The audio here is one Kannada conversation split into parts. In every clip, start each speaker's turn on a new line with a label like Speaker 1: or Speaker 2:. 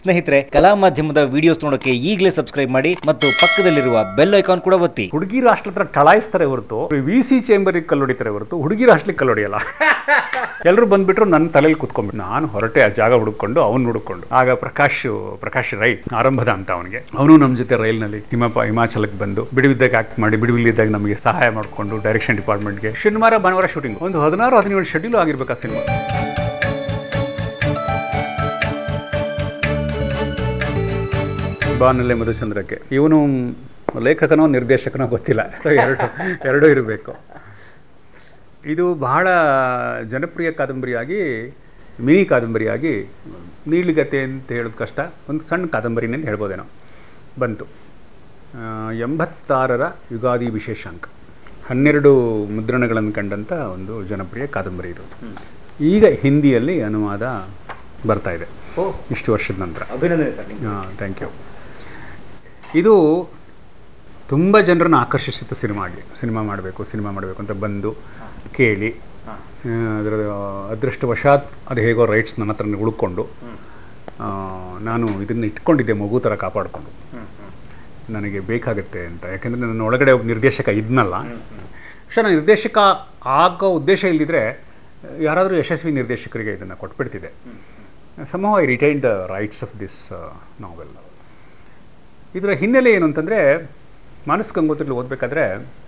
Speaker 1: ಸ್ನೇಹಿತರೆ ಕಲಾ ಮಾಧ್ಯಮದ ವಿಡಿಯೋಸ್ ನೋಡೋಕೆ ಈಗಲೇ ಸಬ್ಸ್ಕ್ರೈಬ್ ಮಾಡಿ ಮತ್ತು ಪಕ್ಕದಲ್ಲಿರುವ ಬೆಲ್ ಐಕಾನ್ ಕೂಡ ಒತ್ತಿ
Speaker 2: ಹುಡುಗಿರ ಹಾಸ್ಟೆಲ್ ಹತ್ರ ಟಳಾಯಿಸ್ತಾರೆ ಹೊರತು ವಿ ಸಿ ಚೇಂಬರಿಗೆ ಕಲ್ಲು ಹೊಡಿತಾರೆ ಹೊರತು ಹುಡುಗಿರ ಹಾಸ್ಟ್ಲಿಗೆ ಕಲ್ಲು ಹೊಡಿಯಲ್ಲ ಎಲ್ಲರೂ ಬಂದ್ಬಿಟ್ರು ನನ್ನ ತಲೆಯಲ್ಲಿ ಕುತ್ಕೊಂಡ್ಬಿಟ್ಟು ನಾನು ಹೊರಟೆ ಆ ಜಾಗ ಹುಡುಕೊಂಡು ಅವ್ನು ಹುಡುಕೊಂಡು ಆಗ ಪ್ರಕಾಶ್ ಪ್ರಕಾಶ್ ರೈ ಆರಂಭದ ಅಂತ ಅವನಿಗೆ ಅವನು ನಮ್ಮ ಜೊತೆ ರೈಲ್ನಲ್ಲಿ ಹಿಮಪ ಹಿಮಾಚಲಕ್ಕೆ ಬಂದು ಬಿಡುವಿದ್ದಾಗ ಆಕ್ಟ್ ಮಾಡಿ ಬಿಡುವಿಲ್ಲಿದ್ದಾಗ ನಮಗೆ ಸಹಾಯ ಮಾಡಿಕೊಂಡು ಡೈರೆಕ್ಷನ್ ಡಿಪಾರ್ಟ್ಮೆಂಟ್ಗೆ ಶನಿವಾರ ಭಾನುವಾರ ಶೂಟಿಂಗ್ ಒಂದು ಹದಿನಾರು ಹದಿನೇಳು ಶೆಡ್ಯೂಲ್ ಆಗಿರ್ಬೇಕು ಆ ಸಿನಿಮಾ ಬಾನಲ್ಲೆ ಮಧುಚಂದ್ರಕ್ಕೆ ಇವನು ಲೇಖಕನೋ ನಿರ್ದೇಶಕನೋ ಗೊತ್ತಿಲ್ಲ ಸೊ ಎರಡು ಎರಡೂ ಇರಬೇಕು ಇದು ಬಹಳ ಜನಪ್ರಿಯ ಕಾದಂಬರಿಯಾಗಿ ಮಿನಿ ಕಾದಂಬರಿಯಾಗಿ ನೀಲಿಗತೆ ಅಂತ ಹೇಳೋದು ಕಷ್ಟ ಒಂದು ಸಣ್ಣ ಕಾದಂಬರಿನೇ ಅಂತ ಹೇಳ್ಬೋದೇನೋ ಬಂತು ಆ, ಎಂಬತ್ತಾರರ ಯುಗಾದಿ ವಿಶೇಷಾಂಕ ಹನ್ನೆರಡು ಮುದ್ರಣಗಳನ್ನು ಕಂಡಂಥ ಒಂದು ಜನಪ್ರಿಯ ಕಾದಂಬರಿ ಇದು ಈಗ ಹಿಂದಿಯಲ್ಲಿ ಅನುವಾದ ಬರ್ತಾ ಇದೆ ಇಷ್ಟು ವರ್ಷದ ನಂತರ
Speaker 1: ಅಭಿನಂದನೆ ಸರ್
Speaker 2: ಹಾಂ ಥ್ಯಾಂಕ್ ಯು ಇದು ತುಂಬ ಜನರನ್ನು ಆಕರ್ಷಿಸಿತು ಸಿನಿಮಾ ಆಗಿ ಸಿನಿಮಾ ಮಾಡಬೇಕು ಸಿನಿಮಾ ಮಾಡಬೇಕು ಅಂತ ಬಂದು ಕೇಳಿ ಆ, ಅದರ ಅದೃಷ್ಟವಶಾತ್ ಅದು ಹೇಗೋ ರೈಟ್ಸ್ ನನ್ನ ಹತ್ರ ಉಳ್ಕೊಂಡು ಆ, ನಾನು ಇದನ್ನು ಇಟ್ಕೊಂಡಿದ್ದೆ ಮಗು ಥರ ಕಾಪಾಡಿಕೊಂಡು ನನಗೆ ಬೇಕಾಗುತ್ತೆ ಅಂತ ಯಾಕೆಂದರೆ ನನ್ನ ಒಳಗಡೆ ಒಬ್ಬ ನಿರ್ದೇಶಕ ಇದ್ನಲ್ಲ പക്ഷೇ ನಾನು ನಿರ್ದೇಶಕ ಆಗೋ ಉದ್ದೇಶ ಇಲ್ಲದಿದ್ರೆ ಯಾರಾದರೂ ಯಶಸ್ವಿ ನಿರ್ದೇಶಕರಿಗೆ ಇದನ್ನು ಕೊಟ್ಬಿಡ್ತಿದ್ದೆ ಸಮೂಹ I retain the rights of this novel ಇದರ ಹಿನ್ನೆಲೆ ಏನು ಅಂತಂದರೆ ಮಾನಸ್ ಗಂಗೋತ್ರಿಲಿ ಓದಬೇಕಾದ್ರೆ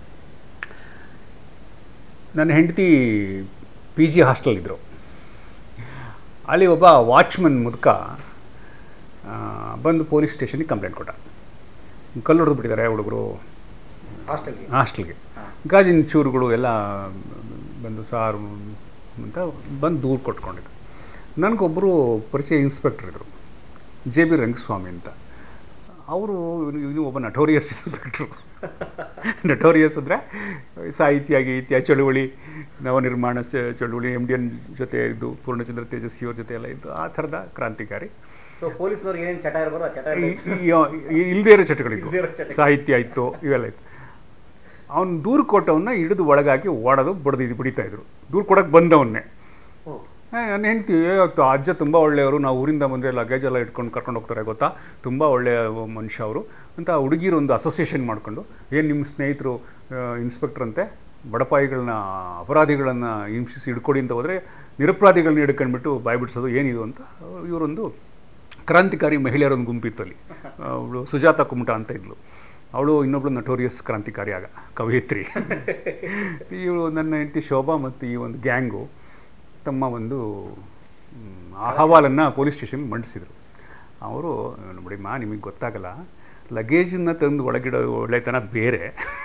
Speaker 2: ನನ್ನ ಹೆಂಡತಿ ಪಿ ಜಿ ಹಾಸ್ಟೆಲ್ ಇದ್ದರು ಅಲ್ಲಿ ಒಬ್ಬ ವಾಚ್ಮನ್ ಮುದುಕ ಆ, ಬಂದು ಪೊಲೀಸ್ ಸ್ಟೇಷನ್ಗೆ ಕಂಪ್ಲೇಂಟ್ ಕೊಟ್ಟ ಕಲ್ಲು ಹೊಡೆದು ಬಿಟ್ಟಿದ್ದಾರೆ ಹುಡುಗರು
Speaker 1: ಹಾಸ್ಟೆಲ್ಗೆ
Speaker 2: ಹಾಸ್ಟೆಲ್ಗೆ ಗಾಜಿನ ಚೂರುಗಳು ಎಲ್ಲ ಬಂದು ಸಾರು ಅಂತ ಬಂದು ದೂರು ಕೊಟ್ಕೊಂಡಿದ್ರು ನನಗೊಬ್ಬರು ಪರಿಚಯ ಇನ್ಸ್ಪೆಕ್ಟರ್ ಇದ್ದರು ಜೆ ಬಿ ರಂಗಸ್ವಾಮಿ ಅಂತ ಅವರು ಇವನು ಒಬ್ಬ ನಟೋರಿಯಸ್ ಇನ್ಸ್ಪೆಕ್ಟ್ರು ನಟೋರಿಯಸ್ ಅಂದರೆ ಸಾಹಿತ್ಯ ಗೀತ್ಯ ಚಳುವಳಿ ನವನಿರ್ಮಾಣ ಚ- ಚಳುವಳಿ ಎಮ್ ಡಿ ಎನ್ ಜೊತೆ ಇದ್ದು ಪೂರ್ಣಚಂದ್ರ ತೇಜಸ್ವಿಯವ್ರ ಜೊತೆ ಎಲ್ಲ ಇದ್ದು ಆ ಥರದ ಕ್ರಾಂತಿಕಾರಿ
Speaker 1: ಸೊ ಪೊಲೀಸ್ನವ್ರಿಗೆ ಏನೇನು ಚಟ ಇರ್ಬೋದು ಆ ಚಟ
Speaker 2: ಇಲ್ಲದೇ ಇರೋ ಚಟಗಳಿದ್ವು
Speaker 1: ಇಲ್ದೇ ಇರೋ ಚಟಗಳು.
Speaker 2: ಸಾಹಿತ್ಯ ಇತ್ತು ಇವೆಲ್ಲ ಇತ್ತು ಅವನು ದೂರು ಕೊಟ್ಟವನ್ನ ಹಿಡಿದು ಒಳಗಾಕಿ ಓಡೋದು ಬಡ್ದು ಬಿಡಿತಾ ಇದ್ರು ದೂರು ಕೊಡಕ್ಕೆ ಬಂದವನ್ನೇ ನನ್ನ ಹೆಂಡ್ತಿ ಏತ್ತು ಅಜ್ಜ ತುಂಬ ಒಳ್ಳೆಯವರು ನಾವು ಊರಿಂದ ಬಂದರೆ ಲಗೇಜ್ ಎಲ್ಲ ಇಟ್ಕೊಂಡು ಕರ್ಕೊಂಡು ಹೋಗ್ತಾರೆ ಗೊತ್ತಾ ತುಂಬ ಒಳ್ಳೆಯ ಮನುಷ್ಯ ಅವರು ಅಂತ ಹುಡುಗಿರು ಒಂದು ಅಸೋಸಿಯೇಷನ್ ಮಾಡಿಕೊಂಡು ಏನು ನಿಮ್ಮ ಸ್ನೇಹಿತರು ಇನ್ಸ್ಪೆಕ್ಟರ್ ಅಂತೆ ಬಡಪಾಯಿಗಳನ್ನ ಅಪರಾಧಿಗಳನ್ನು ಹಿಂಸಿಸಿ ಹಿಡ್ಕೊಡಿ ಅಂತ ಹೋದರೆ ನಿರಪರಾಧಿಗಳನ್ನ ಹಿಡ್ಕೊಂಡ್ಬಿಟ್ಟು ಬಾಯ್ ಬಿಡಿಸೋದು ಏನಿದು ಅಂತ ಇವರೊಂದು ಕ್ರಾಂತಿಕಾರಿ ಮಹಿಳೆಯರೊಂದು ಗುಂಪಿತ್ತು ಅಲ್ಲಿ ಅವಳು ಸುಜಾತ ಕುಮಟ ಅಂತ ಇದ್ಲು ಅವಳು ಇನ್ನೊಬ್ಳು ನಟೋರಿಯಸ್ ಕ್ರಾಂತಿಕಾರಿ ಆಗ ಕವಯಿತ್ರಿ ಇವಳು ನನ್ನ ಹೆಂಡತಿ ಶೋಭಾ ಮತ್ತು ಈ ಒಂದು ಗ್ಯಾಂಗು ತಮ್ಮ ಒಂದು ಮ್, ಅಹವಾಲನ್ನು ಪೊಲೀಸ್ ಸ್ಟೇಷನ್ ಮಂಡಿಸಿದರು ಅವರು ನೋಡಿಮ್ಮ ನಿಮಗೆ ಗೊತ್ತಾಗಲ್ಲ ಲಗೇಜನ್ನು ತಂದು ಒಳಗಿಡೋ ಒಳ್ಳೆತನ ಬೇರೆ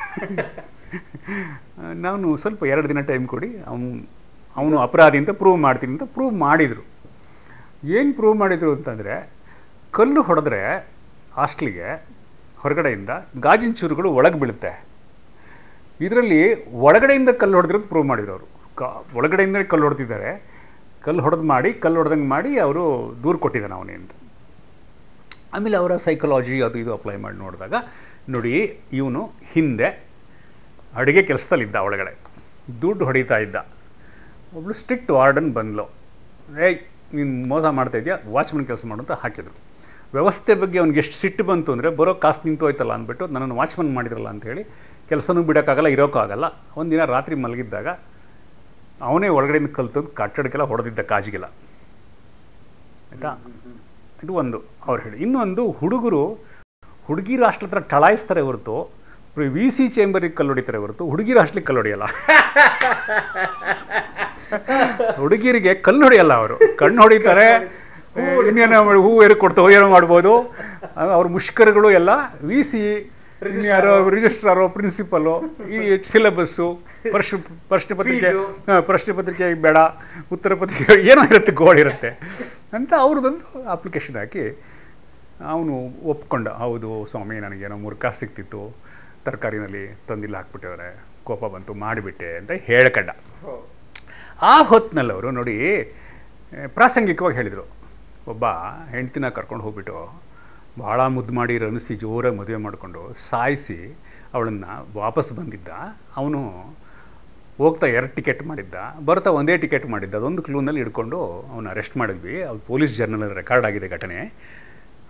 Speaker 2: ನಾನು ಸ್ವಲ್ಪ ಎರಡು ದಿನ ಟೈಮ್ ಕೊಡಿ ಅವನು ಅವನು ಅಪರಾಧಿ ಅಂತ ಪ್ರೂವ್ ಮಾಡ್ತೀನಿ ಅಂತ ಪ್ರೂವ್ ಮಾಡಿದರು ಏನು ಪ್ರೂವ್ ಮಾಡಿದರು ಅಂತಂದರೆ ಕಲ್ಲು ಹೊಡೆದ್ರೆ ಹಾಸ್ಟ್ಲಿಗೆ ಹೊರಗಡೆಯಿಂದ ಗಾಜಿನ ಚೂರುಗಳು ಒಳಗೆ ಬೀಳುತ್ತೆ ಇದರಲ್ಲಿ ಒಳಗಡೆಯಿಂದ ಕಲ್ಲು ಹೊಡೆದಿರೋದು ಪ್ರೂವ್ ಮಾಡಿದ್ರು ಅವರು ಕಾ ಒಳಗಡೆಯಿಂದ ಕಲ್ಲು ಹೊಡೆದಿದ್ದಾರೆ ಕಲ್ಲು ಹೊಡೆದು ಮಾಡಿ ಕಲ್ಲು ಹೊಡೆದಂಗೆ ಮಾಡಿ ಅವರು ದೂರು ಕೊಟ್ಟಿದ್ದಾನೆ ಅವನೇ ಅಂತ ಆಮೇಲೆ ಅವರ ಸೈಕಾಲಜಿ ಅದು ಇದು ಅಪ್ಲೈ ಮಾಡಿ ನೋಡಿದಾಗ ನೋಡಿ ಇವನು ಹಿಂದೆ ಅಡುಗೆ ಕೆಲಸದಲ್ಲಿದ್ದ ಒಳಗಡೆ ದುಡ್ಡು ಹೊಡಿತಾ ಇದ್ದ ಒಬ್ಳು ಸ್ಟ್ರಿಕ್ಟ್ ವಾರ್ಡನ್ ಬಂದ್ಲು ಏಯ್ ನೀನು ಮೋಸ ಮಾಡ್ತಾ ಇದೆಯಾ ವಾಚ್ಮನ್ ಕೆಲಸ ಮಾಡು ಅಂತ ಹಾಕಿದ್ರು ವ್ಯವಸ್ಥೆ ಬಗ್ಗೆ ಅವ್ನಿಗೆ ಎಷ್ಟು ಸಿಟ್ಟು ಬಂತು ಅಂದರೆ ಬರೋ ಕಾಸು ನಿಂತು ಹೋಯ್ತಲ್ಲ ಅಂದ್ಬಿಟ್ಟು ನನ್ನನ್ನು ವಾಚ್ಮನ್ ಮಾಡಿದ್ರಲ್ಲ ಅಂತೇಳಿ ಕೆಲಸನೂ ಬಿಡೋಕ್ಕಾಗಲ್ಲ ಇರೋಕ್ಕಾಗಲ್ಲ ಒಂದಿನ ರಾತ್ರಿ ಮಲಗಿದ್ದಾಗ ಅವನೇ ಒಳಗಡೆಯಿಂದ ಕಲ್ತಂದು ಕಟ್ಟಡಕ್ಕೆಲ್ಲ ಹೊಡೆದಿದ್ದ ಕಾಜಿಗೆಲ್ಲ ಆಯಿತಾ ಇದು ಒಂದು ಅವ್ರು ಹೇಳಿ ಇನ್ನೊಂದು ಹುಡುಗರು ಹುಡುಗಿರ ಹಾಸ್ಟೆಲ್ ಹತ್ರ ಟಳಾಯಿಸ್ತಾರೆ ಹೊರತು ವಿ ಸಿ ಚೇಂಬರಿಗೆ ಕಲ್ಲು ಹೊಡಿತಾರೆ ಹೊರತು ಹುಡುಗಿರ ಹಾಸ್ಟ್ಲಿಗೆ ಕಲ್ಲು ಹೊಡಿಯಲ್ಲ ಹುಡುಗಿರಿಗೆ ಕಲ್ಲು ಹೊಡೆಯಲ್ಲ ಅವರು ಕಣ್ಣು ಹೊಡಿತಾರೆ ಇನ್ನೇನೋ ಮಾಡಿ- ಹೂ ಏರು ಕೊಡ್ತಾ ಏನೋ ಮಾಡ್ಬೋದು ಅವ್ರ ಮುಷ್ಕರಗಳು ಎಲ್ಲ ವಿ ಸಿ ಯಾರೋ ರಿಜಿಸ್ಟ್ರಾರೋ ಪ್ರಿನ್ಸಿಪಲು ಈ ಸಿಲೆಬಸ್ಸು ಪ್ರಶ್ನೆ ಪ್ರಶ್ನೆ ಪತ್ರಿಕೆ
Speaker 1: Fees.
Speaker 2: ಹಾ, ಪ್ರಶ್ನೆ ಪತ್ರಿಕೆ ಬೇಡ ಉತ್ತರ ಪತ್ರಿಕೆ ಏನೋ ಇರುತ್ತೆ ಗೋಳ್ ಇರುತ್ತೆ ಅಂತ ಅವ್ರದ್ದೊಂದು ಅಪ್ಲಿಕೇಶನ್ ಹಾಕಿ ಅವನು ಒಪ್ಕೊಂಡ ಹೌದು ಸ್ವಾಮಿ ನನಗೇನೋ ಮೂರು ಕಾಸು ಸಿಕ್ತಿತ್ತು ತರಕಾರಿನಲ್ಲಿ ತಂದಿಲ್ಲ ಹಾಕ್ಬಿಟ್ಟಿದ್ದಾರೆ ಕೋಪ ಬಂತು ಮಾಡಿಬಿಟ್ಟೆ ಅಂತ ಹೇಳ್ಕಂಡ ಆ ಹೊತ್ತಿನಲ್ಲಿ ಅವರು ನೋಡಿ ಆ, ಪ್ರಾಸಂಗಿಕವಾಗಿ ಹೇಳಿದರು ಒಬ್ಬ ಹೆಂಡ್ತಿನ ಕರ್ಕೊಂಡು ಹೋಗ್ಬಿಟ್ಟು ಭಾಳ ಮುದ್ದು ಮಾಡಿ ರಮಿಸಿ ಜೋರಾಗಿ ಮದುವೆ ಮಾಡಿಕೊಂಡು ಸಾಯಿಸಿ ಅವಳನ್ನು ವಾಪಸ್ ಬಂದಿದ್ದ ಅವನು ಹೋಗ್ತಾ ಎರಡು ಟಿಕೆಟ್ ಮಾಡಿದ್ದ ಬರ್ತಾ ಒಂದೇ ಟಿಕೆಟ್ ಮಾಡಿದ್ದ ಅದೊಂದು ಕ್ಲೂನಲ್ಲಿ ಹಿಡ್ಕೊಂಡು ಅವನು ಅರೆಸ್ಟ್ ಮಾಡಿದ್ವಿ ಅದು ಪೊಲೀಸ್ ಜರ್ನಲ್ ರೆಕಾರ್ಡ್ ಆಗಿದೆ ಘಟನೆ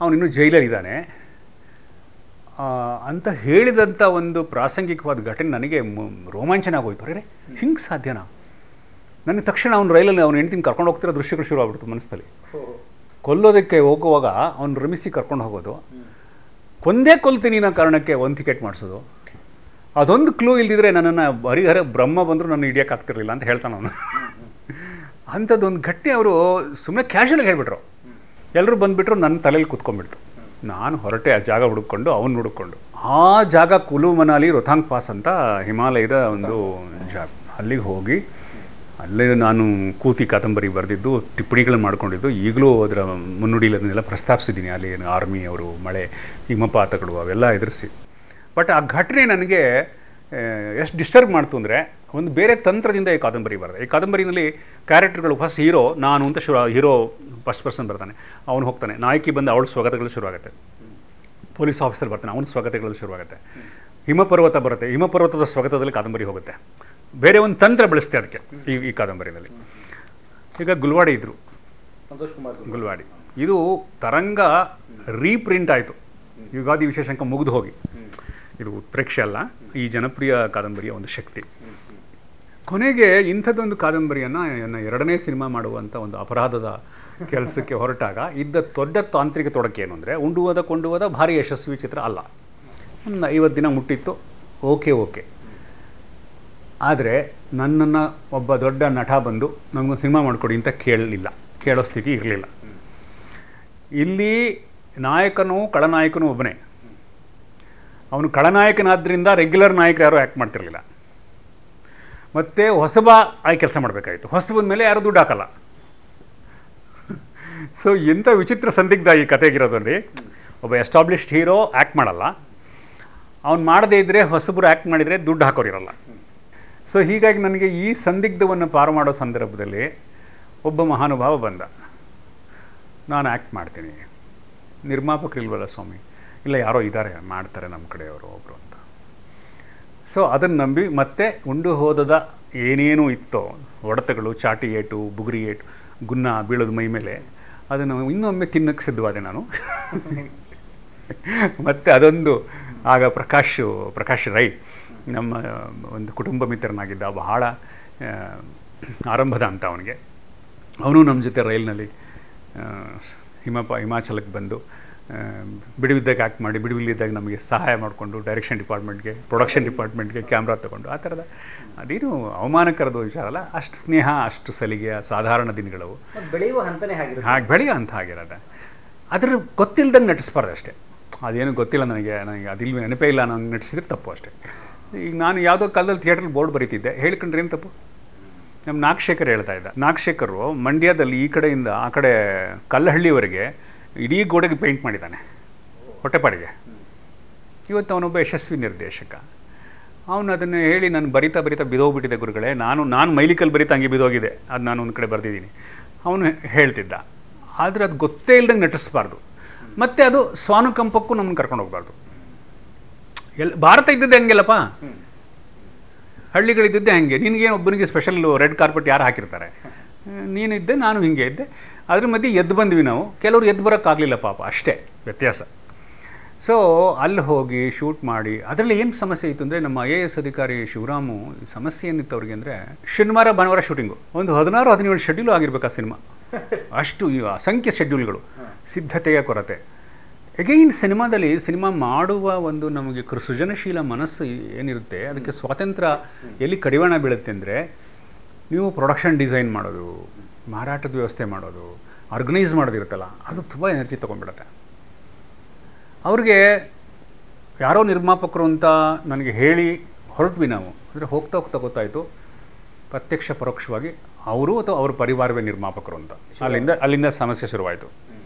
Speaker 2: ಅವನಿನ್ನೂ ಜೈಲಲ್ಲಿದ್ದಾನೆ ಆ, ಅಂತ ಹೇಳಿದಂಥ ಒಂದು ಪ್ರಾಸಂಗಿಕವಾದ ಘಟನೆ ನನಗೆ ಮ- ರೋಮಾಂಚನ ಆಗೋಯ್ತು ಅರೆ ಹಿಂಗೆ ಸಾಧ್ಯನಾ ನನಗೆ ತಕ್ಷಣ ಅವ್ನು ರೈಲಲ್ಲಿ ಅವ್ನು ಹೆಂಡ್ತಿನ ಕರ್ಕೊಂಡು ಹೋಗ್ತಿರೋ ದೃಶ್ಯಗಳು ಶುರು ಆಗ್ಬಿಡ್ತು ಮನಸ್ಸಲ್ಲಿ ಕೊಲ್ಲೋದಕ್ಕೆ ಹೋಗುವಾಗ ಅವ್ನು ರಮಿಸಿ ಕರ್ಕೊಂಡು ಹೋಗೋದು ಕೊಂದೇ ಕೊಲ್ತೀನಿ ಅನ್ನೋ ಕಾರಣಕ್ಕೆ ಒಂದು ಟಿಕೆಟ್ ಮಾಡಿಸೋದು ಅದೊಂದು ಕ್ಲೂ ಇಲ್ದಿದ್ರೆ ನನ್ನನ್ನು ಹರಿಹರ ಬ್ರಹ್ಮ ಬಂದರೂ ನನ್ನ ಹಿಡಿಯೋಕ್ಕಾಗ್ತಿರ್ಲಿಲ್ಲ ಅಂತ ಹೇಳ್ತಾನೆ ಅವನು ಅಂಥದ್ದೊಂದು ಗಟ್ಟಿ ಅವರು ಸುಮ್ಮನೆ ಕ್ಯಾಶುವಲಾಗಿ ಹೇಳ್ಬಿಟ್ರು ಎಲ್ಲರೂ ಬಂದುಬಿಟ್ರು ನನ್ನ ತಲೆಯಲ್ಲಿ ಕೂತ್ಕೊಂಡ್ಬಿಡ್ತು ನಾನು ಹೊರಟೆ ಆ ಜಾಗ ಹುಡುಕೊಂಡು ಅವನು ಹುಡುಕೊಂಡು ಆ ಜಾಗ ಕುಲು ಮನಾಲಿ ರೊಥಾಂಗ್ ಪಾಸ್ ಅಂತ ಹಿಮಾಲಯದ ಒಂದು ಜಾಗ ಅಲ್ಲಿಗೆ ಹೋಗಿ ಅಲ್ಲೇ ನಾನು ಕೂತಿ ಕಾದಂಬರಿ ಬರೆದಿದ್ದು ಟಿಪ್ಪಣಿಗಳನ್ನ ಮಾಡ್ಕೊಂಡಿದ್ದು ಈಗಲೂ ಅದರ ಮುನ್ನುಡಿಯಲ್ಲಿ ಅದನ್ನೆಲ್ಲ ಪ್ರಸ್ತಾಪಿಸಿದ್ದೀನಿ ಅಲ್ಲಿ ಏನು ಆರ್ಮಿ ಅವರು ಮಳೆ ಹಿಮಪಾತಗಳು ಅವೆಲ್ಲ ಎದುರಿಸಿ ಬಟ್ ಆ ಘಟನೆ ನನಗೆ ಎಷ್ಟು ಡಿಸ್ಟರ್ಬ್ ಮಾಡ್ತು ಅಂದರೆ ಒಂದು ಬೇರೆ ತಂತ್ರದಿಂದ ಈ ಕಾದಂಬರಿ ಬರೆದೆ ಈ ಕಾದಂಬರಿನಲ್ಲಿ ಕ್ಯಾರೆಕ್ಟರ್ಗಳು ಫಸ್ಟ್ ಹೀರೋ ನಾನು ಅಂತ ಶುರು ಹೀರೋ ಫಸ್ಟ್ ಪರ್ಸನ್ ಬರ್ತಾನೆ ಅವನು ಹೋಗ್ತಾನೆ ನಾಯಕಿ ಬಂದು ಅವಳ ಸ್ವಾಗತಗಳು ಶುರುವಾಗುತ್ತೆ ಪೊಲೀಸ್ ಆಫೀಸರ್ ಬರ್ತಾನೆ ಅವನ ಸ್ವಾಗತಗಳು ಶುರುವಾಗುತ್ತೆ ಹಿಮಪರ್ವತ ಬರುತ್ತೆ ಹಿಮಪರ್ವತದ ಸ್ವಾಗತದಲ್ಲಿ ಕಾದಂಬರಿ ಹೋಗುತ್ತೆ ಬೇರೆ ಒಂದು ತಂತ್ರ ಬೆಳೆಸ್ತೆ ಅದಕ್ಕೆ ಈ ಈ ಕಾದಂಬರಿನಲ್ಲಿ ಈಗ ಗುಲ್ವಾಡಿ ಇದ್ರು
Speaker 1: ಸಂತೋಷ್ ಕುಮಾರ್
Speaker 2: ಗುಲ್ವಾಡಿ ಇದು ತರಂಗ ರೀಪ್ರಿಂಟ್ ಆಯಿತು ಯುಗಾದಿ ವಿಶೇಷಾಂಕ ಮುಗಿದು ಹೋಗಿ ಇದು ಉತ್ಪ್ರೇಕ್ಷೆ ಅಲ್ಲ ಈ ಜನಪ್ರಿಯ ಕಾದಂಬರಿಯ ಒಂದು ಶಕ್ತಿ ಕೊನೆಗೆ ಇಂಥದ್ದೊಂದು ಕಾದಂಬರಿಯನ್ನು ನನ್ನ ಎರಡನೇ ಸಿನಿಮಾ ಮಾಡುವಂಥ ಒಂದು ಅಪರಾಧದ ಕೆಲಸಕ್ಕೆ ಹೊರಟಾಗ ಇದ್ದ ದೊಡ್ಡ ತಾಂತ್ರಿಕ ತೊಡಕೆ ಏನು ಅಂದರೆ ಉಂಡುವದ ಕೊಂಡುವದ ಭಾರಿ ಯಶಸ್ವಿ ಚಿತ್ರ ಅಲ್ಲ ಒಂದು ಐವತ್ತು ದಿನ ಮುಟ್ಟಿತ್ತು ಓಕೆ ಓಕೆ ಆದರೆ ನನ್ನನ್ನು ಒಬ್ಬ ದೊಡ್ಡ ನಟ ಬಂದು ನಮಗೊಂದು ಸಿನಿಮಾ ಮಾಡಿಕೊಡಿ ಅಂತ ಕೇಳಲಿಲ್ಲ ಕೇಳೋ ಸ್ಥಿತಿ ಇರಲಿಲ್ಲ ಇಲ್ಲಿ ನಾಯಕನು ಖಳನಾಯಕನು ಒಬ್ಬನೇ ಅವನು ಖಳನಾಯಕನಾದ್ರಿಂದ ರೆಗ್ಯುಲರ್ ನಾಯಕರು ಯಾರು ಆ್ಯಕ್ಟ್ ಮಾಡ್ತಿರ್ಲಿಲ್ಲ ಮತ್ತು ಹೊಸಬ ಆಗಿ ಕೆಲಸ ಮಾಡಬೇಕಾಯಿತು ಹೊಸಬದ ಮೇಲೆ ಯಾರು ದುಡ್ಡು ಹಾಕಲ್ಲ ಸೊ ಎಂಥ ವಿಚಿತ್ರ ಸಂದಿಗ್ಧ ಈ ಕತೆಗಿರೋದ್ರಲ್ಲಿ ಒಬ್ಬ ಎಸ್ಟಾಬ್ಲಿಷ್ಡ್ ಹೀರೋ ಆ್ಯಕ್ಟ್ ಮಾಡಲ್ಲ ಅವ್ನು ಮಾಡದೇ ಇದ್ದರೆ ಹೊಸಬರು ಆ್ಯಕ್ಟ್ ಮಾಡಿದರೆ ದುಡ್ಡು ಹಾಕೋರಿರಲ್ಲ ಸೊ ಹೀಗಾಗಿ ನನಗೆ ಈ ಸಂದಿಗ್ಧವನ್ನು ಪಾರು ಮಾಡೋ ಸಂದರ್ಭದಲ್ಲಿ ಒಬ್ಬ ಮಹಾನುಭಾವ ಬಂದ ನಾನು ಆ್ಯಕ್ಟ್ ಮಾಡ್ತೀನಿ ನಿರ್ಮಾಪಕರಿಲ್ವಲ್ಲ ಸ್ವಾಮಿ ಇಲ್ಲ ಯಾರೋ ಇದ್ದಾರೆ ಮಾಡ್ತಾರೆ ನಮ್ಮ ಕಡೆಯವರು ಒಬ್ಬರು ಅಂತ ಸೊ ಅದನ್ನು ನಂಬಿ ಮತ್ತೆ ಉಂಡು ಹೋದದ ಏನೇನು ಇತ್ತೋ ಹೊಡೆತಗಳು ಚಾಟಿ ಏಟು ಬುಗುರಿ ಏಟು ಗುನ್ನ ಬೀಳೋದು ಮೈ ಮೇಲೆ ಅದನ್ನು ಇನ್ನೊಮ್ಮೆ ತಿನ್ನಕ್ಕೆ ಸಿದ್ಧವಾದೆ ನಾನು ಮತ್ತು ಅದೊಂದು ಆಗ ಪ್ರಕಾಶ್ ಪ್ರಕಾಶ್ ರೈ ನಮ್ಮ ಒಂದು ಕುಟುಂಬ ಮಿತ್ರನಾಗಿದ್ದ ಬಹಳ ಆ, ಆರಂಭದ ಅಂತ ಅವನಿಗೆ ಅವನು ನಮ್ಮ ಜೊತೆ ರೈಲ್ನಲ್ಲಿ ಆ, ಹಿಮಪ ಹಿಮಾಚಲಕ್ಕೆ ಬಂದು ಆ, ಬಿಡುವಿದ್ದಾಗ ಆ್ಯಕ್ಟ್ ಮಾಡಿ ಬಿಡುವಿಲ್ಲಿದ್ದಾಗ ನಮಗೆ ಸಹಾಯ ಮಾಡಿಕೊಂಡು ಡೈರೆಕ್ಷನ್ ಡಿಪಾರ್ಟ್ಮೆಂಟ್ಗೆ ಪ್ರೊಡಕ್ಷನ್ ಡಿಪಾರ್ಟ್ಮೆಂಟ್ಗೆ ಕ್ಯಾಮ್ರಾ ತಗೊಂಡು ಆ ಥರದ ಅದೇನು ಅವಮಾನಕರದ ವಿಚಾರ ಅಲ್ಲ ಅಷ್ಟು ಸ್ನೇಹ ಅಷ್ಟು ಸಲಿಗೆಯ ಸಾಧಾರಣ ದಿನಗಳವು
Speaker 1: ಬೆಳೆಯುವ ಹಂತನೇ ಆಗಿರುತ್ತೆ
Speaker 2: ಹಾಗೆ ಬೆಳೆಯೋ ಅಂತ ಆಗಿರೋದ ಅದ್ರ ಗೊತ್ತಿಲ್ದಂಗೆ ನಟಿಸ್ಬಾರ್ದು ಅಷ್ಟೇ ಅದೇನು ಗೊತ್ತಿಲ್ಲ ನನಗೆ ನನಗೆ ಅದಿಲ್ವ ನೆನಪೇ ಇಲ್ಲ ನಾನು ನಟಿಸಿದ್ರೆ ತಪ್ಪು ಅಷ್ಟೇ ಈಗ ನಾನು ಯಾವುದೋ ಕಾಲದಲ್ಲಿ ಥಿಯೇಟ್ರಲ್ಲಿ ಬೋರ್ಡ್ ಬರೀತಿದ್ದೆ ಹೇಳ್ಕೊಂಡ್ರೆ ಏನು ತಪ್ಪು ನಮ್ಮ ನಾಗಶೇಖರ್ ಹೇಳ್ತಾ ಇದ್ದ ನಾಗಶೇಖರು ಮಂಡ್ಯದಲ್ಲಿ ಈ ಕಡೆಯಿಂದ ಆ ಕಡೆ ಕಲ್ಲಹಳ್ಳಿವರೆಗೆ ಇಡೀ ಗೋಡೆಗೆ ಪೇಂಟ್ ಮಾಡಿದ್ದಾನೆ ಹೊಟ್ಟೆಪಾಡಿಗೆ ಇವತ್ತು ಅವನೊಬ್ಬ ಯಶಸ್ವಿ ನಿರ್ದೇಶಕ ಅವನು ಅದನ್ನು ಹೇಳಿ ನಾನು ಬರಿತಾ ಬರಿತಾ ಬಿದೋಗ್ಬಿಟ್ಟಿದೆ ಗುರುಗಳೇ ನಾನು ನಾನು ಮೈಲಿಕಲ್ಲಿ ಬರಿತಾ ಹಂಗೆ ಬಿದೋಗಿದೆ ಅದು ನಾನು ಒಂದು ಕಡೆ ಬರೆದಿದ್ದೀನಿ ಅವನು ಹೇಳ್ತಿದ್ದ ಆದರೆ ಅದು ಗೊತ್ತೇ ಇಲ್ದಂಗೆ ನಟಿಸ್ಬಾರ್ದು ಮತ್ತು ಅದು ಸ್ವಾನುಕಂಪಕ್ಕೂ ನಮ್ಮನ್ನು ಕರ್ಕೊಂಡು ಹೋಗ್ಬಾರ್ದು ಎಲ್ ಭಾರತ ಇದ್ದದ್ದೇ ಹಂಗೆಲ್ಲಪ್ಪ ಹಳ್ಳಿಗಳಿದ್ದೇ ಹಂಗೆ ನಿನಗೇನು ಒಬ್ಬನಿಗೆ ಸ್ಪೆಷಲ್ ರೆಡ್ ಕಾರ್ಪೆಟ್ ಯಾರು ಹಾಕಿರ್ತಾರೆ ನೀನು ಇದ್ದೆ ನಾನು ಹಿಂಗೆ ಇದ್ದೆ ಅದ್ರ ಮಧ್ಯೆ ಎದ್ದು ಬಂದ್ವಿ ನಾವು ಕೆಲವರು ಎದ್ದು ಬರೋಕ್ಕಾಗಲಿಲ್ಲ ಪಾಪ ಅಷ್ಟೇ ವ್ಯತ್ಯಾಸ ಸೊ ಅಲ್ಲಿ ಹೋಗಿ ಶೂಟ್ ಮಾಡಿ ಅದರಲ್ಲಿ ಏನು ಸಮಸ್ಯೆ ಇತ್ತು ಅಂದರೆ ನಮ್ಮ ಐ ಎ ಎಸ್ ಅಧಿಕಾರಿ ಶಿವರಾಮು ಈ ಸಮಸ್ಯೆ ಏನಿತ್ತು ಅವ್ರಿಗೆ ಅಂದರೆ ಶನಿವಾರ ಭಾನುವಾರ ಶೂಟಿಂಗು ಒಂದು ಹದಿನಾರು ಹದಿನೇಳು ಶೆಡ್ಯೂಲ್ ಆಗಿರ್ಬೇಕು ಆ ಸಿನಿಮಾ ಅಷ್ಟು ಈ ಅಸಂಖ್ಯ ಶೆಡ್ಯೂಲ್ಗಳು ಸಿದ್ಧತೆಯ ಕೊರತೆ ಎಗೈನ್ ಸಿನಿಮಾದಲ್ಲಿ ಸಿನಿಮಾ ಮಾಡುವ ಒಂದು ನಮಗೆ ಕೃ- ಸೃಜನಶೀಲ ಮನಸ್ಸು ಏನಿರುತ್ತೆ ಅದಕ್ಕೆ ಸ್ವಾತಂತ್ರ್ಯ ಎಲ್ಲಿ ಕಡಿವಾಣ ಬೀಳುತ್ತೆ ಅಂದರೆ ನೀವು ಪ್ರೊಡಕ್ಷನ್ ಡಿಸೈನ್ ಮಾಡೋದು ಮಾರಾಟದ ವ್ಯವಸ್ಥೆ ಮಾಡೋದು ಆರ್ಗನೈಸ್ ಮಾಡೋದಿರುತ್ತಲ್ಲ ಅದು ತುಂಬ ಎನರ್ಜಿ ತೊಗೊಂಡ್ಬಿಡುತ್ತೆ ಅವ್ರಿಗೆ ಯಾರೋ ನಿರ್ಮಾಪಕರು ಅಂತ ನನಗೆ ಹೇಳಿ ಹೊರಟ್ವಿ ನಾವು ಅಂದರೆ ಹೋಗ್ತಾ ಹೋಗ್ತಾ ಗೊತ್ತಾಯಿತು ಪ್ರತ್ಯಕ್ಷ ಪರೋಕ್ಷವಾಗಿ ಅವರು ಅಥವಾ ಅವ್ರ ಪರಿವಾರವೇ ನಿರ್ಮಾಪಕರು ಅಂತ ಅಲ್ಲಿಂದ ಅಲ್ಲಿಂದ ಸಮಸ್ಯೆ ಶುರುವಾಯಿತು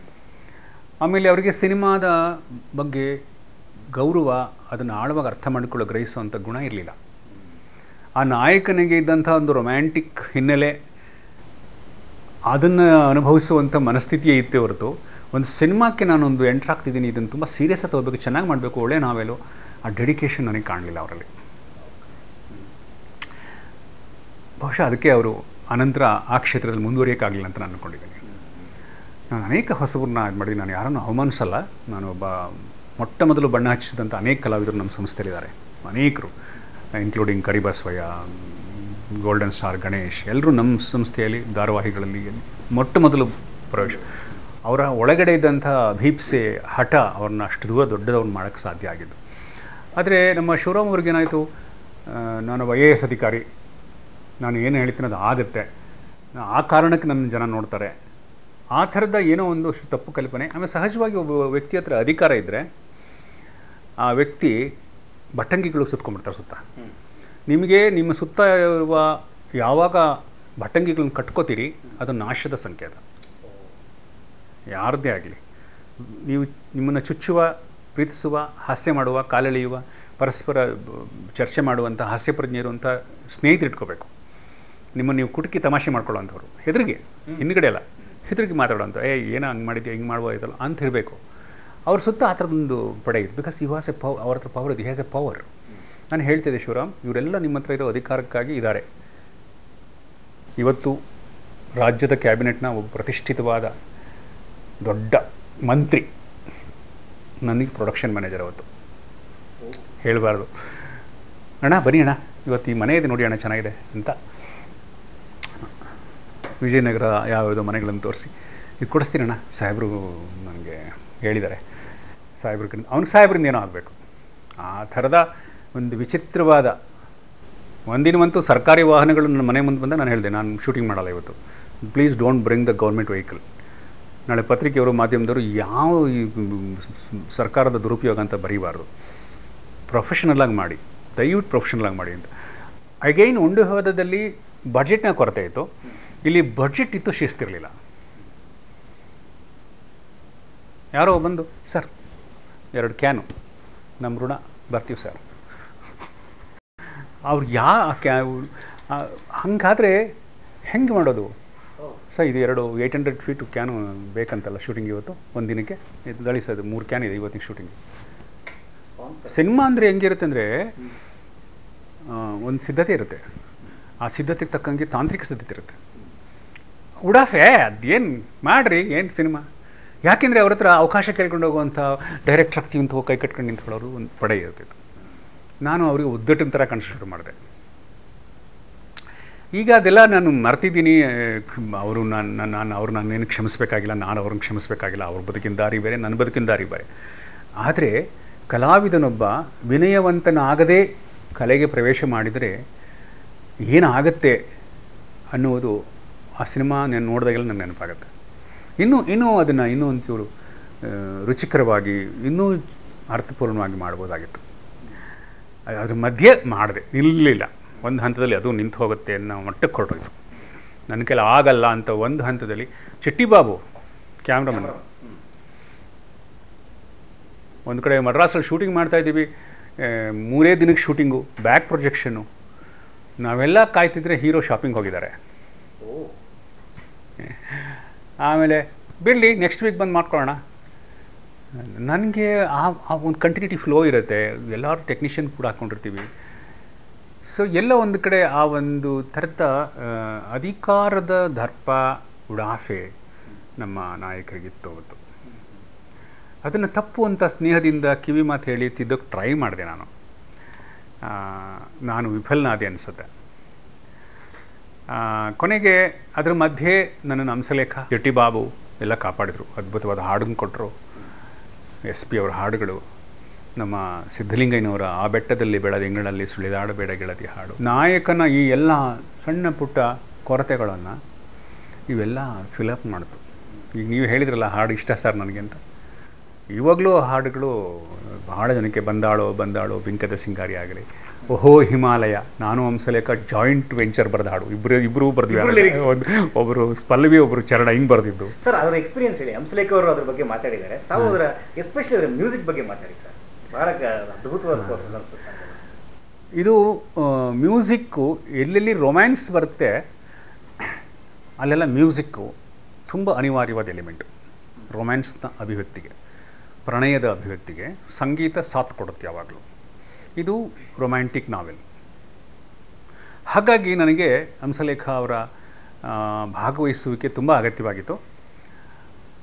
Speaker 2: ಆಮೇಲೆ ಅವರಿಗೆ ಸಿನಿಮಾದ ಬಗ್ಗೆ ಗೌರವ ಅದನ್ನು ಆಳವಾಗಿ ಅರ್ಥ ಮಾಡಿಕೊಳ್ಳೋ ಗ್ರಹಿಸುವಂಥ ಗುಣ ಇರಲಿಲ್ಲ ಆ ನಾಯಕನಿಗೆ ಇದ್ದಂಥ ಒಂದು ರೊಮ್ಯಾಂಟಿಕ್ ಹಿನ್ನೆಲೆ ಅದನ್ನು ಅನುಭವಿಸುವಂಥ ಮನಸ್ಥಿತಿಯೇ ಇತ್ತೇ ಹೊರತು ಒಂದು ಸಿನಿಮಾಕ್ಕೆ ನಾನೊಂದು ಎಂಟ್ರ್ ಆಗ್ತಿದ್ದೀನಿ ಇದನ್ನು ತುಂಬ ಸೀರಿಯಸ್ ಆಗಿ ತಗೋಬೇಕು ಚೆನ್ನಾಗಿ ಮಾಡಬೇಕು ಒಳ್ಳೆ ನಾವೆಲ್ಲೋ ಆ ಡೆಡಿಕೇಶನ್ ನನಗೆ ಕಾಣಲಿಲ್ಲ ಅವರಲ್ಲಿ ಬಹುಶಃ ಅದಕ್ಕೆ ಅವರು ಅನಂತರ ಆ ಕ್ಷೇತ್ರದಲ್ಲಿ ಮುಂದುವರಿಯೋಕ್ಕಾಗಲಿಲ್ಲ ಅಂತ ನಾನು ಅಂದ್ಕೊಂಡಿದ್ದೀನಿ ನಾನು ಅನೇಕ ಹೊಸಬರನ್ನ ಇದು ಮಾಡಿದ್ದೀನಿ ನಾನು ಯಾರನ್ನು ಅವಮಾನಿಸಲ್ಲ ನಾನು ಒಬ್ಬ ಮೊಟ್ಟ ಮೊದಲು ಬಣ್ಣ ಹಚ್ಚಿದಂಥ ಅನೇಕ ಕಲಾವಿದರು ನಮ್ಮ ಸಂಸ್ಥೆಯಲ್ಲಿದ್ದಾರೆ ಅನೇಕರು including Karibasavaiah golden star Ganesh ಎಲ್ಲರೂ ನಮ್ಮ ಸಂಸ್ಥೆಯಲ್ಲಿ ಧಾರಾವಾಹಿಗಳಲ್ಲಿ ಮೊಟ್ಟ ಮೊದಲು ಪ್ರವೇಶ ಅವರ ಒಳಗಡೆ ಇದ್ದಂಥ ಭೀಪ್ಸೆ ಹಠ ಅವ್ರನ್ನ ಅಷ್ಟು ದೂರ ದೊಡ್ಡದವ್ರನ್ನ ಮಾಡೋಕ್ಕೆ ಸಾಧ್ಯ ಆಗಿದ್ದು ಆದರೆ ನಮ್ಮ ಶಿವರಾಮ್ ಅವ್ರಿಗೇನಾಯಿತು ನಾನು ಐ ಎ ಎಸ್ ಅಧಿಕಾರಿ ನಾನು ಏನು ಹೇಳ್ತೀನಿ ಅದು ಆಗುತ್ತೆ ಆ ಕಾರಣಕ್ಕೆ ನನ್ನ ಜನ ನೋಡ್ತಾರೆ ಆ ಥರದ ಏನೋ ಒಂದು ಅಷ್ಟು ತಪ್ಪು ಕಲ್ಪನೆ ಆಮೇಲೆ ಸಹಜವಾಗಿ ಒಬ್ಬ ವ್ಯಕ್ತಿ ಹತ್ರ ಅಧಿಕಾರ ಇದ್ದರೆ ಆ ವ್ಯಕ್ತಿ ಭಟ್ಟಂಗಿಗಳು ಸುತ್ಕೊಂಡ್ಬಿಡ್ತಾರೆ ಸುತ್ತ ನಿಮಗೆ ನಿಮ್ಮ ಸುತ್ತ ಇರುವ ಯಾವಾಗ ಭಟ್ಟಂಗಿಗಳನ್ನ ಕಟ್ಕೋತೀರಿ ಅದು ನಾಶದ ಸಂಕೇತ ಯಾರದ್ದೇ ಆಗಲಿ ನೀವು ನಿಮ್ಮನ್ನು ಚುಚ್ಚುವ ಪ್ರೀತಿಸುವ ಹಾಸ್ಯ ಮಾಡುವ ಕಾಲೆಳೆಯುವ ಪರಸ್ಪರ ಬ- ಚರ್ಚೆ ಮಾಡುವಂಥ ಹಾಸ್ಯಪ್ರಜ್ಞೆ ಇರುವಂಥ ಸ್ನೇಹಿತರು ಇಟ್ಕೋಬೇಕು ನಿಮ್ಮನ್ನು ನೀವು ಕುಟುಕಿ ತಮಾಷೆ ಮಾಡ್ಕೊಳ್ಳೋವಂಥವ್ರು ಹೆದರಿಗೆ ಹಿಂದ್ಗಡೆ ಅಲ್ಲ ಹೆದರಿಗೆ ಮಾತಾಡೋಂಥ ಏ ಏನೋ ಹಂಗೆ ಮಾಡಿದ್ಯಾ ಹಿಂಗೆ ಮಾಡುವ ಇದಲ್ಲ ಅಂತ ಇರಬೇಕು ಅವ್ರ ಸುತ್ತ ಆ ಥರದೊಂದು ಪಡೆ ಇದೆ ಬಿಕಾಸ್ ಯು ಹಾಸ್ ಎ ಪವ್ ಅವ್ರ ಹತ್ರ ಪವರ್ ಇದೆ ಹ್ಯಾಸ್ ಎ ಪವರ್ ನಾನು ಹೇಳ್ತಿದ್ದೆ ಶಿವರಾಮ್ ಇವರೆಲ್ಲ ನಿಮ್ಮ ಹತ್ರ ಇರೋ ಅಧಿಕಾರಕ್ಕಾಗಿ ಇದ್ದಾರೆ ಇವತ್ತು ರಾಜ್ಯದ ಕ್ಯಾಬಿನೆಟ್ನ ಒಬ್ಬ ಪ್ರತಿಷ್ಠಿತವಾದ ದೊಡ್ಡ ಮಂತ್ರಿ ನನಗೆ ಪ್ರೊಡಕ್ಷನ್ ಮ್ಯಾನೇಜರ್ ಅವತ್ತು ಹೇಳಬಾರ್ದು ಅಣ್ಣ ಬನ್ನಿ ಅಣ್ಣ ಇವತ್ತು ಈ ಮನೆ ಇದೆ ನೋಡಿ ಅಣ್ಣ ಚೆನ್ನಾಗಿದೆ ಅಂತ ವಿಜಯನಗರ ಯಾವ್ಯಾವುದೋ ಮನೆಗಳನ್ನು ತೋರಿಸಿ ಇದು ಕೊಡಿಸ್ತೀನಣ್ಣ ಸಾಹೇಬರು ನನಗೆ ಹೇಳಿದ್ದಾರೆ ಸಾಹೇಬ್ರ ಅವ್ನಿಗೆ ಸಾಹೇಬ್ರಿಂದ ಏನೋ ಆಗಬೇಕು ಆ ಥರದ ಒಂದು ವಿಚಿತ್ರವಾದ ಒಂದಿನವಂತೂ ಸರ್ಕಾರಿ ವಾಹನಗಳು ನನ್ನ ಮನೆ ಮುಂದೆ ಬಂದ ನಾನು ಹೇಳಿದೆ ನಾನು ಶೂಟಿಂಗ್ ಮಾಡಲ್ಲ ಇವತ್ತು please don't bring the government vehicle ನಾಳೆ ಪತ್ರಿಕೆಯವರು ಮಾಧ್ಯಮದವರು ಯಾವ ಈ ಸರ್ಕಾರದ ದುರುಪಯೋಗ ಅಂತ ಬರೀಬಾರ್ದು ಪ್ರೊಫೆಷನಲ್ ಆಗಿ ಮಾಡಿ ದಯವಿಟ್ಟು ಪ್ರೊಫೆಷನಲ್ ಆಗಿ ಮಾಡಿ ಅಂತ ಅಗೈನ್ ಉಂಡು ಹೋದದಲ್ಲಿ ಬಜೆಟ್ನ ಕೊರತೆ ಇತ್ತು ಇಲ್ಲಿ ಬಜೆಟ್ ಇತ್ತು ಶಿಸ್ತಿರಲಿಲ್ಲ ಯಾರೋ ಬಂದು ಸರ್ ಎರಡು ಕ್ಯಾನು ನಮ್ಮ ಋಣ ಬರ್ತೀವಿ ಸರ್ ಅವ್ರು ಯಾ ಕ್ಯಾ ಹಂಗಾದರೆ ಹೆಂಗೆ ಮಾಡೋದು ಸರ್ ಇದು ಎರಡು ಏಯ್ಟ್ ಹಂಡ್ರೆಡ್ ಫೀಟು ಕ್ಯಾನು ಬೇಕಂತಲ್ಲ ಶೂಟಿಂಗ್ ಇವತ್ತು ಒಂದು ದಿನಕ್ಕೆ ಇದು ದಳಿಸೋದು ಮೂರು ಕ್ಯಾನ್ ಇದೆ ಇವತ್ತಿಗೆ ಶೂಟಿಂಗ್ ಸಿನಿಮಾ ಅಂದರೆ ಹೆಂಗಿರುತ್ತೆ ಅಂದರೆ ಒಂದು ಸಿದ್ಧತೆ ಇರುತ್ತೆ ಆ ಸಿದ್ಧತೆಗೆ ತಕ್ಕಂಗೆ ತಾಂತ್ರಿಕ ಸಿದ್ಧತೆ ಇರುತ್ತೆ ಉಡಾಫೆ ಅದೇನು ಮಾಡ್ರಿ ಏನು ಸಿನಿಮಾ ಯಾಕೆಂದರೆ ಅವ್ರ ಹತ್ರ ಅವಕಾಶ ಕೇಳ್ಕೊಂಡು ಹೋಗುವಂಥ ಡೈರೆಕ್ಟ್ ಆಗ್ತೀವಿ ಅಂತ ಹೋಗಿ ಕೈ ಕಟ್ಕೊಂಡು ನಿಂತ್ಕೊಳ್ಳೋರು ಒಂದು ಪಡೆ ಇರ್ತಿತ್ತು ನಾನು ಅವರಿಗೆ ಉದ್ದಟಿನ ಥರ ಕಾಣಿಸ್ ಶುರು ಮಾಡಿದೆ ಈಗ ಅದೆಲ್ಲ ನಾನು ಮರ್ತಿದ್ದೀನಿ ಅವರು ನಾನು ನಾನು ಅವ್ರು ನಾನೇನು ಕ್ಷಮಿಸಬೇಕಾಗಿಲ್ಲ ನಾನು ಅವ್ರನ್ನ ಕ್ಷಮಿಸಬೇಕಾಗಿಲ್ಲ ಅವ್ರ ಬದುಕಿನ ದಾರಿ ಬೇರೆ ನನ್ನ ಬದುಕಿನ ದಾರಿ ಬೇರೆ ಆದರೆ ಕಲಾವಿದನೊಬ್ಬ ವಿನಯವಂತನಾಗದೇ ಕಲೆಗೆ ಪ್ರವೇಶ ಮಾಡಿದರೆ ಏನಾಗತ್ತೆ ಅನ್ನುವುದು ಆ ಸಿನಿಮಾ ನಾನು ನೋಡಿದಾಗೆಲ್ಲ ನನಗೆ ನೆನಪಾಗುತ್ತೆ ಇನ್ನೂ ಇನ್ನೂ ಅದನ್ನು ಇನ್ನೂ ಒಂಚೂರು ಆ, ರುಚಿಕರವಾಗಿ ಇನ್ನೂ ಅರ್ಥಪೂರ್ಣವಾಗಿ ಮಾಡ್ಬೋದಾಗಿತ್ತು ಅ- ಅದ್ರ ಮಧ್ಯೆ ಮಾಡಿದೆ ನಿಲ್ಲಲಿಲ್ಲ ಒಂದು ಹಂತದಲ್ಲಿ ಅದು ನಿಂತು ಹೋಗುತ್ತೆ ಅನ್ನೋ ಮಟ್ಟಕ್ಕೆ ಹೊರಟೋಯ್ತು ನನ್ನ ಕೈಲಿ ಆಗಲ್ಲ ಅಂತ ಒಂದು ಹಂತದಲ್ಲಿ ಚಿಟ್ಟಿಬಾಬು ಕ್ಯಾಮ್ರಾಮನ್ ಒಂದು ಕಡೆ ಮಡ್ರಾಸಲ್ಲಿ ಶೂಟಿಂಗ್ ಮಾಡ್ತಾ ಇದ್ದೀವಿ ಆ, ಮೂರೇ ದಿನಕ್ಕೆ ಶೂಟಿಂಗು ಬ್ಯಾಕ್ ಪ್ರೊಜೆಕ್ಷನ್ನು ನಾವೆಲ್ಲ ಕಾಯ್ತಿದ್ರೆ ಹೀರೋ ಶಾಪಿಂಗ್ ಹೋಗಿದ್ದಾರೆ ಆಮೇಲೆ ಬಿಡಲಿ ನೆಕ್ಸ್ಟ್ ವೀಕ್ ಬಂದು ಮಾಡ್ಕೊಳ್ಳೋಣ ನನಗೆ ಆ ಆ ಒಂದು ಕಂಟಿನ್ಯೂಟಿ ಫ್ಲೋ ಇರುತ್ತೆ ಎಲ್ಲರೂ ಟೆಕ್ನಿಷಿಯನ್ ಕೂಡ ಹಾಕ್ಕೊಂಡಿರ್ತೀವಿ ಸೊ ಎಲ್ಲ ಒಂದು ಕಡೆ ಆ ಒಂದು ಥರದ ಆ, ಅಧಿಕಾರದ ದರ್ಪ ಉಡಾಫೆ ನಮ್ಮ ನಾಯಕರಿಗಿತ್ತು ಅವತ್ತು ಅದನ್ನು ತಪ್ಪು ಅಂತ ಸ್ನೇಹದಿಂದ ಕಿವಿ ಮಾತು ಹೇಳಿ ತಿದ್ದಕ್ಕೆ ಟ್ರೈ ಮಾಡಿದೆ ನಾನು ಆ, ನಾನು ವಿಫಲನಾದೆ ಅನಿಸುತ್ತೆ ಆ, ಕೊನೆಗೆ ಅದ್ರ ಮಧ್ಯೆ ನನ್ನನ್ನು ಹಂಸಲೇಖ ಜಟ್ಟಿ ಬಾಬು ಎಲ್ಲ ಕಾಪಾಡಿದರು ಅದ್ಭುತವಾದ ಹಾಡನ್ನು ಕೊಟ್ಟರು ಎಸ್ ಪಿ ಅವರ ಹಾಡುಗಳು ನಮ್ಮ ಸಿದ್ಧಲಿಂಗಯ್ಯನವರ ಆ ಬೆಟ್ಟದಲ್ಲಿ ಬೆಳೆದ ಎಂಗಳಲ್ಲಿ ಸುಳಿದಾಡಬೇಡ ಗೆಳತಿ ಹಾಡು ನಾಯಕನ ಈ ಎಲ್ಲ ಸಣ್ಣ ಪುಟ್ಟ ಕೊರತೆಗಳನ್ನು ಇವೆಲ್ಲ ಫಿಲಪ್ ಮಾಡ್ತು ಈಗ ನೀವು ಹೇಳಿದ್ರಲ್ಲ ಹಾಡು ಇಷ್ಟ ಸರ್ ನನಗೆ ಅಂತ ಇವಾಗಲೂ ಆ ಹಾಡುಗಳು ಬಹಳ ಜನಕ್ಕೆ ಬಂದಾಳೋ ಬಂದಾಳೋ ಬಿಂಕದ ಸಿಂಗಾರಿ ಆಗಲಿ ಓಹೋ ಹಿಮಾಲಯ ನಾನು ಹಂಸಲೇಖ ಜಾಯಿಂಟ್ ವೆಂಚರ್ ಬರೆದ ಹಾಡು ಇಬ್ಬರು ಇಬ್ಬರು ಬರೆದ್ವಿ
Speaker 3: ಇಬ್ರು lyrics.
Speaker 2: ಒಂದು ಒಬ್ಬರು ಪಲ್ಲವಿ ಒಬ್ಬರು ಚರಣ ಹಿಂಗೆ ಬರೆದಿದ್ದು
Speaker 3: ಸರ್ ಅವರ ಎಕ್ಸ್ಪೀರಿಯನ್ಸ್ ಹೇಳಿ ಹಂಸಲೇಖ ಅವರು ಅದ್ರ ಬಗ್ಗೆ ಮಾತಾಡಿದ್ದಾರೆ ತಾವು ಅದರ ಎಸ್ಪೆಷಲಿ ಅದರ ಮ್ಯೂಸಿಕ್ ಬಗ್ಗೆ ಮಾತಾಡಿ ಸರ್ ಬಹಳ ಕ- ಅದ್ಭುತವಾದ ಪ್ರೋಸೆಸ್ ಅನ್ಸುತ್ತೆ ನನಗೆ.
Speaker 2: ಇದು ಮ್ಯೂಸಿಕ್ಕು ಎಲ್ಲೆಲ್ಲಿ ರೊಮ್ಯಾನ್ಸ್ ಬರುತ್ತೆ ಅಲ್ಲೆಲ್ಲ ಮ್ಯೂಸಿಕ್ಕು ತುಂಬ ಅನಿವಾರ್ಯವಾದ ಎಲಿಮೆಂಟು ರೊಮ್ಯಾನ್ಸ್ನ ಅಭಿವ್ಯಕ್ತಿಗೆ ಪ್ರಣಯದ ಅಭಿವ್ಯಕ್ತಿಗೆ ಸಂಗೀತ ಸಾಥ್ ಕೊಡುತ್ತೆ ಯಾವಾಗಲೂ ಇದು ರೊಮ್ಯಾಂಟಿಕ್ ನಾವೆಲ್ ಹಾಗಾಗಿ ನನಗೆ ಹಂಸಲೇಖ ಅವರ ಆ, ಭಾಗವಹಿಸುವಿಕೆ ತುಂಬ ಅಗತ್ಯವಾಗಿತ್ತು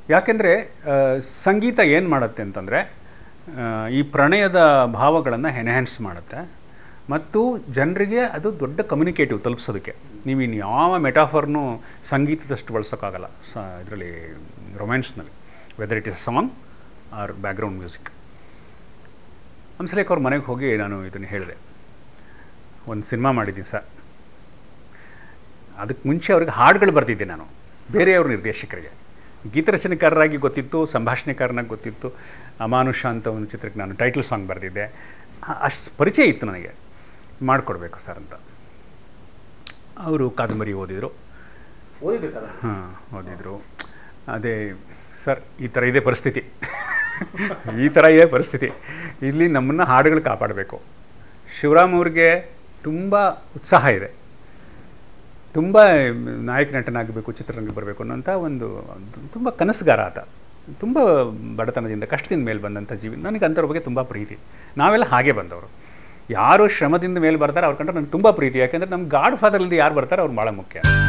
Speaker 2: ಯಾಕೆಂದರೆ ಸಂಗೀತ ಏನು ಮಾಡುತ್ತೆ ಅಂತಂದರೆ ಈ ಪ್ರಣಯದ ಭಾವಗಳನ್ನು ಎನ್ಹ್ಯಾನ್ಸ್ ಮಾಡುತ್ತೆ ಮತ್ತು ಜನರಿಗೆ ಅದು ದೊಡ್ಡ ಕಮ್ಯುನಿಕೇಟಿವ್ ತಲುಪಿಸೋದಕ್ಕೆ ನೀವು ಇನ್ನು ಯಾವ ಮೆಟಾಫರ್ನು ಸಂಗೀತದಷ್ಟು ಬಳಸೋಕ್ಕಾಗಲ್ಲ ಸ ಇದರಲ್ಲಿ ರೊಮ್ಯಾನ್ಸ್ನಲ್ಲಿ whether it is song or background music Hamsalekha ಅವ್ರ ಮನೆಗೆ ಹೋಗಿ ನಾನು ಇದನ್ನು ಹೇಳಿದೆ ಒಂದು ಸಿನಿಮಾ ಮಾಡಿದ್ದೀನಿ ಸರ್ ಅದಕ್ಕೆ ಮುಂಚೆ ಅವ್ರಿಗೆ ಹಾಡುಗಳು ಬರ್ತಿದ್ದೆ ನಾನು ಬೇರೆಯವ್ರ ನಿರ್ದೇಶಕರಿಗೆ ಗೀತರಚನೆಕಾರರಾಗಿ ಗೊತ್ತಿತ್ತು ಸಂಭಾಷಣೆಕಾರನಾಗಿ ಗೊತ್ತಿತ್ತು ಅಮಾನುಷ ಅಂತ ಒಂದು ಚಿತ್ರಕ್ಕೆ ನಾನು ಟೈಟಲ್ ಸಾಂಗ್ ಬರೆದಿದ್ದೆ ಅಷ್ಟು ಪರಿಚಯ ಇತ್ತು ನನಗೆ ಮಾಡಿಕೊಡ್ಬೇಕು ಸರ್ ಅಂತ ಅವರು ಕಾದಂಬರಿ ಓದಿದರು
Speaker 3: ಓದಿದ್ರು ಕದ
Speaker 2: ಹಾಂ ಓದಿದರು ಅದೇ ಸರ್ ಈ ಥರ ಇದೆ ಪರಿಸ್ಥಿತಿ ಈ ಥರ ಇದೆ ಪರಿಸ್ಥಿತಿ ಇಲ್ಲಿ ನಮ್ಮನ್ನು ಹಾಡುಗಳು ಕಾಪಾಡಬೇಕು ಶಿವರಾಮ್ ಅವ್ರಿಗೆ ತುಂಬ ಉತ್ಸಾಹ ಇದೆ ತುಂಬ ನಾಯಕ ನಟನಾಗಬೇಕು ಚಿತ್ರರಂಗಕ್ಕೆ ಬರಬೇಕು ಅನ್ನೋಂಥ ಒಂದು ತುಂಬ ಕನಸುಗಾರ ಆತ ತುಂಬ ಬಡತನದಿಂದ ಕಷ್ಟದಿಂದ ಮೇಲೆ ಬಂದಂಥ ಜೀವಿ ನನಗೆ ಅಂಥವ್ರ ಬಗ್ಗೆ ತುಂಬ ಪ್ರೀತಿ ನಾವೆಲ್ಲ ಹಾಗೆ ಬಂದವರು ಯಾರು ಶ್ರಮದಿಂದ ಮೇಲೆ ಬರ್ತಾರೆ ಅವ್ರ ಕಂಡ್ರೆ ನನಗೆ ತುಂಬ ಪ್ರೀತಿ ಯಾಕೆಂದರೆ ನಮ್ಮ ಗಾಡ್ ಫಾದರ್ ಇಲ್ಲದೆ ಯಾರು ಬರ್ತಾರೆ ಅವ್ರು ಭಾಳ ಮುಖ್ಯ